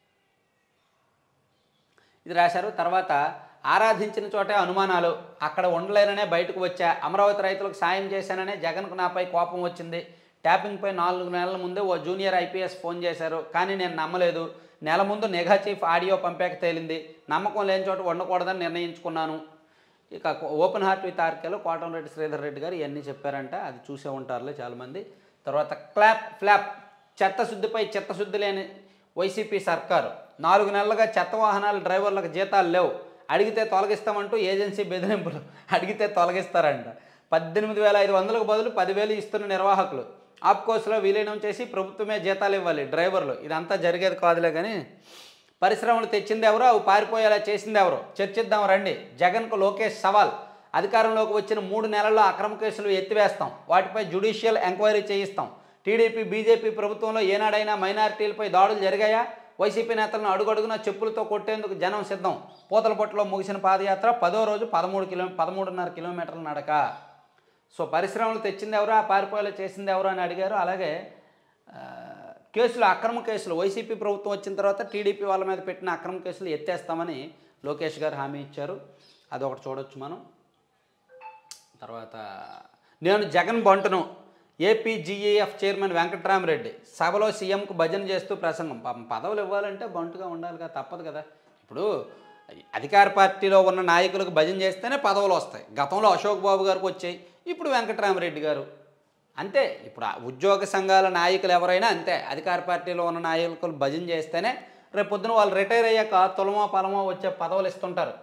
ఇది రాశారు తర్వాత ఆరాధించిన చోటే అనుమానాలు అక్కడ ఉండలేననే బయటకు వచ్చా అమరావతి రైతులకు సాయం చేశాననే జగన్కు నాపై కోపం వచ్చింది ట్యాపింగ్పై నాలుగు నెలల ముందే ఓ జూనియర్ ఐపీఎస్ ఫోన్ చేశారు కానీ నేను నమ్మలేదు నెల ముందు నిఘా చీఫ్ ఆడియో పంపాక తేలింది నమ్మకం లేని చోట ఉండకూడదని నిర్ణయించుకున్నాను ఇక ఓపెన్ హార్ట్ విత్ ఆర్కేలో కోటంరెడ్డి శ్రీధర్ రెడ్డి గారు ఇవన్నీ చెప్పారంట అది చూసే ఉంటారులే చాలామంది తర్వాత క్లాప్ ఫ్లాప్ చెత్తశుద్ధిపై చిత్తశుద్ధి లేని వైసీపీ సర్కారు నాలుగు నెలలుగా చెత్త వాహనాల డ్రైవర్లకు జీతాలు లేవు అడిగితే తొలగిస్తామంటూ ఏజెన్సీ బెదిరింపులు అడిగితే తొలగిస్తారంట పద్దెనిమిది వేల ఐదు వందలకు బదులు పదివేలు ఇస్తున్న నిర్వాహకులు ఆప్కోస్లో విలీనం చేసి ప్రభుత్వమే జీతాలు ఇవ్వాలి డ్రైవర్లు ఇదంతా జరిగేది కాదులే కానీ పరిశ్రమలు తెచ్చింది ఎవరో అవి పారిపోయేలా చేసింది ఎవరో చర్చిద్దాం రండి జగన్కు లోకేష్ సవాల్ అధికారంలోకి వచ్చిన మూడు నెలల్లో అక్రమ కేసులు ఎత్తివేస్తాం వాటిపై జ్యుడిషియల్ ఎంక్వైరీ చేయిస్తాం టీడీపీ బీజేపీ ప్రభుత్వంలో ఏనాడైనా మైనారిటీలపై దాడులు జరిగాయా వైసీపీ నేతలను అడుగడుగున చెప్పులతో కొట్టేందుకు జనం సిద్ధం పూతలపట్టులో ముగిసిన పాదయాత్ర పదో రోజు పదమూడు కిలో పదమూడున్నర కిలోమీటర్ల నడక సో పరిశ్రమలు తెచ్చింది ఎవరు ఆ పారిపోయేలా చేసింది ఎవరు అని అడిగారు అలాగే ఆ, కేసులు అక్రమ కేసులు వైసీపీ ప్రభుత్వం వచ్చిన తర్వాత టీడీపీ వాళ్ళ మీద పెట్టిన అక్రమ కేసులు ఎత్తేస్తామని లోకేష్ గారు హామీ ఇచ్చారు అదొకటి చూడొచ్చు మనం తర్వాత నేను జగన్ బంటును ఏపీజీఏఎఫ్ చైర్మన్ వెంకట్రామరెడ్డి సభలో సీఎంకు భజన చేస్తూ ప్రసంగం పాపం పదవులు ఇవ్వాలంటే బంటుగా ఉండాలి కదా తప్పదు కదా ఇప్పుడు అధికార పార్టీలో ఉన్న నాయకులకు భజన చేస్తేనే పదవులు వస్తాయి గతంలో అశోక్ బాబు గారికి వచ్చాయి ఇప్పుడు వెంకట్రామరెడ్డి గారు అంతే ఇప్పుడు ఆ ఉద్యోగ సంఘాల నాయకులు ఎవరైనా అంతే అధికార పార్టీలో ఉన్న నాయకులు భజన చేస్తేనే రేపు పొద్దున వాళ్ళు రిటైర్ అయ్యాక తులమో పలమో వచ్చే పదవులు ఇస్తుంటారు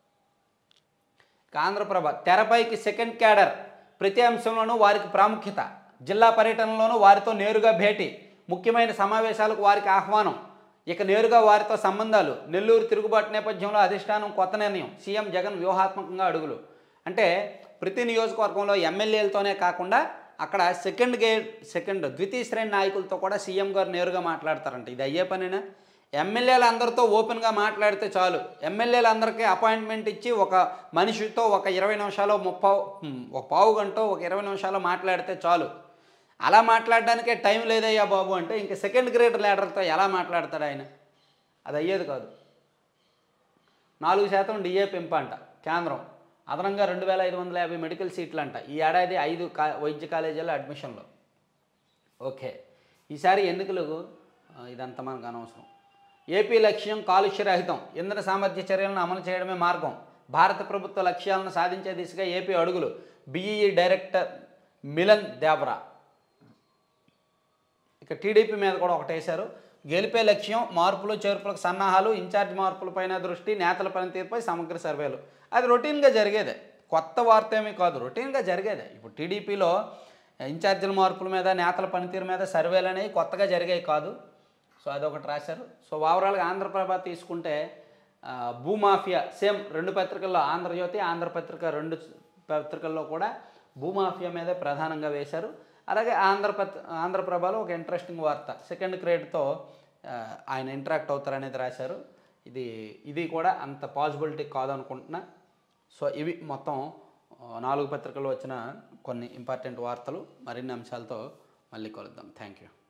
ఇక ఆంధ్రప్రభ తెరపైకి సెకండ్ క్యాడర్ ప్రతి అంశంలోనూ వారికి ప్రాముఖ్యత జిల్లా పర్యటనలోనూ వారితో నేరుగా భేటీ ముఖ్యమైన సమావేశాలకు వారికి ఆహ్వానం ఇక నేరుగా వారితో సంబంధాలు నెల్లూరు తిరుగుబాటు నేపథ్యంలో అధిష్టానం కొత్త నిర్ణయం సీఎం జగన్ వ్యూహాత్మకంగా అడుగులు అంటే ప్రతి నియోజకవర్గంలో ఎమ్మెల్యేలతోనే కాకుండా అక్కడ సెకండ్ గే సెకండ్ ద్వితీయ శ్రేణి నాయకులతో కూడా సీఎం గారు నేరుగా మాట్లాడతారంట ఇది అయ్యే పనేనా ఎమ్మెల్యేలు అందరితో ఓపెన్గా మాట్లాడితే చాలు ఎమ్మెల్యేలు అందరికీ అపాయింట్మెంట్ ఇచ్చి ఒక మనిషితో ఒక ఇరవై నిమిషాలు ముప్పా ఒక పావు గంట ఒక ఇరవై నిమిషాలు మాట్లాడితే చాలు అలా మాట్లాడడానికే టైం లేదయ్యా బాబు అంటే ఇంక సెకండ్ గ్రేడ్ లీడర్తో ఎలా మాట్లాడతాడు ఆయన అది అయ్యేది కాదు నాలుగు శాతం డిఏ పెంపు అంట కేంద్రం అదనంగా రెండు వేల ఐదు వందల యాభై మెడికల్ సీట్లు అంట ఈ ఏడాది ఐదు కా వైద్య కాలేజీల అడ్మిషన్లు ఓకే ఈసారి ఎన్నికలు ఆ, ఇదంతా మనకు అనవసరం ఏపీ లక్ష్యం కాలుష్య రహితం ఇంధన సామర్థ్య చర్యలను అమలు చేయడమే మార్గం భారత ప్రభుత్వ లక్ష్యాలను సాధించే దిశగా ఏపీ అడుగులు బీఈఈ డైరెక్టర్ మిలన్ దేబ్రా ఇక టీడీపీ మీద కూడా ఒకటేశారు గెలిపే లక్ష్యం మార్పులు చేర్పులకు సన్నాహాలు ఇన్ఛార్జ్ మార్పులపైన దృష్టి నేతల పనితీరుపై సమగ్ర సర్వేలు అది రొటీన్గా జరిగేదే కొత్త వార్త ఏమీ కాదు రొటీన్గా జరిగేదే ఇప్పుడు టీడీపీలో ఇన్ఛార్జీల మార్పుల మీద నేతల పనితీరు మీద సర్వేలు అనేవి కొత్తగా జరిగాయి కాదు సో అదొకటి రాశారు సో ఓవరాల్గా ఆంధ్రప్రభ తీసుకుంటే ఆ, భూమాఫియా సేమ్ రెండు పత్రికల్లో ఆంధ్రజ్యోతి ఆంధ్రపత్రిక రెండు పత్రికల్లో కూడా భూమాఫియా మీదే ప్రధానంగా వేశారు అలాగే ఆంధ్రపత్ర ఆంధ్రప్రభలో ఒక ఇంట్రెస్టింగ్ వార్త సెకండ్ క్రేడ్తో ఆయన ఇంటరాక్ట్ అవుతారనేది రాశారు ఇది ఇది కూడా అంత పాసిబిలిటీ కాదనుకుంటున్నా సో ఇవి మొత్తం ఆ, నాలుగు పత్రికల్లో వచ్చిన కొన్ని ఇంపార్టెంట్ వార్తలు మరిన్ని అంశాలతో మళ్ళీ కలుద్దాం థ్యాంక్ యూ